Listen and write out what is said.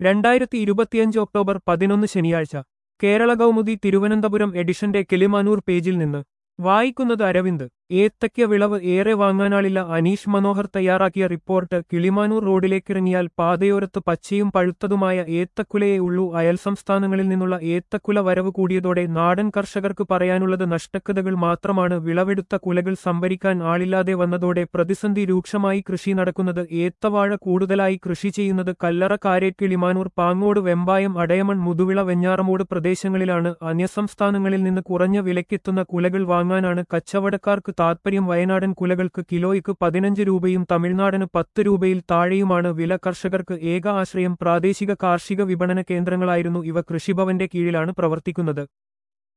രണ്ടായിരത്തി ഇരുപത്തിയഞ്ച് ഒക്ടോബർ പതിനൊന്ന് ശനിയാഴ്ച കേരള കൗമുദി തിരുവനന്തപുരം എഡിഷന്റെ കിളിമാനൂർ പേജിൽ നിന്ന് വായിക്കുന്നത് അരവിന്ദ് ഏത്തയ്ക്ക വിളവ് ഏറെ വാങ്ങാനാളില്ല അനീഷ് മനോഹർ തയ്യാറാക്കിയ റിപ്പോർട്ട് കിളിമാനൂർ റോഡിലേക്കിറങ്ങിയാൽ പാതയോരത്ത് പച്ചയും പഴുത്തതുമായ ഏത്തക്കുലയേ ഉള്ളൂ അയൽ സംസ്ഥാനങ്ങളിൽ നിന്നുള്ള ഏത്തക്കുല വരവ് കൂടിയതോടെ നാടൻ കർഷകർക്ക് പറയാനുള്ളത് നഷ്ടക്കഥകൾ മാത്രമാണ് വിളവെടുത്ത കുലകൾ സംഭരിക്കാൻ ആളില്ലാതെ വന്നതോടെ പ്രതിസന്ധി രൂക്ഷമായി കൃഷി നടക്കുന്നത് ഏത്തവാഴ കൂടുതലായി കൃഷി ചെയ്യുന്നത് കല്ലറ കാരേറ്റ് കിളിമാനൂർ പാങ്ങോട് വെമ്പായം അടയമൺ മുതുവിള വെഞ്ഞാറമൂട് പ്രദേശങ്ങളിലാണ് അന്യസംസ്ഥാനങ്ങളിൽ നിന്ന് കുറഞ്ഞ വിലക്കെത്തുന്ന കുലകൾ വാങ്ങാനാണ് കച്ചവടക്കാർക്ക് താത്പര്യം വയനാടൻ കുലകൾക്ക് കിലോയ്ക്ക് പതിനഞ്ച് രൂപയും തമിഴ്നാടിന് പത്ത് രൂപയിൽ താഴെയുമാണ് വില കർഷകർക്ക് ഏക ആശ്രയം പ്രാദേശിക കാർഷിക വിപണന കേന്ദ്രങ്ങളായിരുന്നു ഇവ കൃഷിഭവന്റെ കീഴിലാണ് പ്രവർത്തിക്കുന്നത്